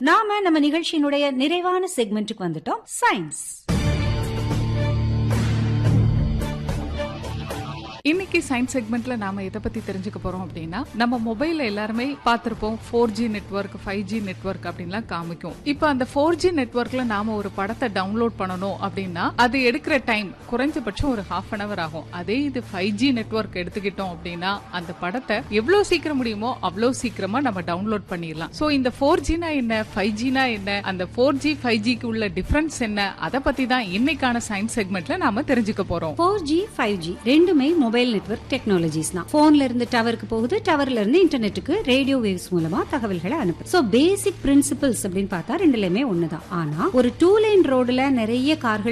நாம நம்ம நிகழ்ச்சியினுடைய நிறைவான செக்மெண்ட்டுக்கு வந்துட்டோம் சயின்ஸ் இன்னைக்கு சயின்ஸ் செக்மெண்ட்ல நாம எதை பத்தி தெரிஞ்சுக்க போறோம் அப்படின்னா நம்ம மொபைல்ல எல்லாருமே பார்த்திருப்போம் four G network five G network அப்படின்லாம் காமிக்கும் இப்போ அந்த ஃபோர் ஜி நெட்ஒர்க்ல நாம ஒரு படத்தை டவுன்லோட் பண்ணணும் அப்படின்னா அது எடுக்கிற டைம் குறைஞ்சபட்சம் ஒரு ஹாஃப் அன் அவர் ஆகும் அதே இது ஃபைவ் ஜி நெட்ஒர்க் எடுத்துக்கிட்டோம் அப்படின்னா அந்த படத்தை எவ்வளவு சீக்கிரம் முடியுமோ அவ்வளவு சீக்கிரமா நம்ம டவுன்லோட் பண்ணிடலாம் சோ இந்த ஃபோர் ஜினா என்ன ஃபைவ் ஜினா என்ன அந்த ஃபோர் ஜி ஃபைவ் ஜிக்கு உள்ள டிஃபரன்ஸ் என்ன அதை பத்தி தான் இன்னைக்கான சயின்ஸ் செக்மெண்ட்ல நாம தெரிஞ்சுக்க போறோம் ஃபோர் ஜி ஃபைவ் ஜி ரெண்டுமே மொபைல் நெட்வொர்க் டெக்னாலஜிஸ் தான் போன்ல இருந்து டவருக்கு போகுது டவர்ல இருந்து இன்டர்நெட்டுக்கு ரேடியோ வேவ்ஸ் மூலமா தகவல்களை அனுப்பு சோ பேசிக் பிரின்சிபல்ஸ் அப்படின்னு பார்த்தா ரெண்டுலயுமே ஒண்ணுதான் ஆனா ஒரு டூ லைன் ரோடுல நிறைய கார்கள்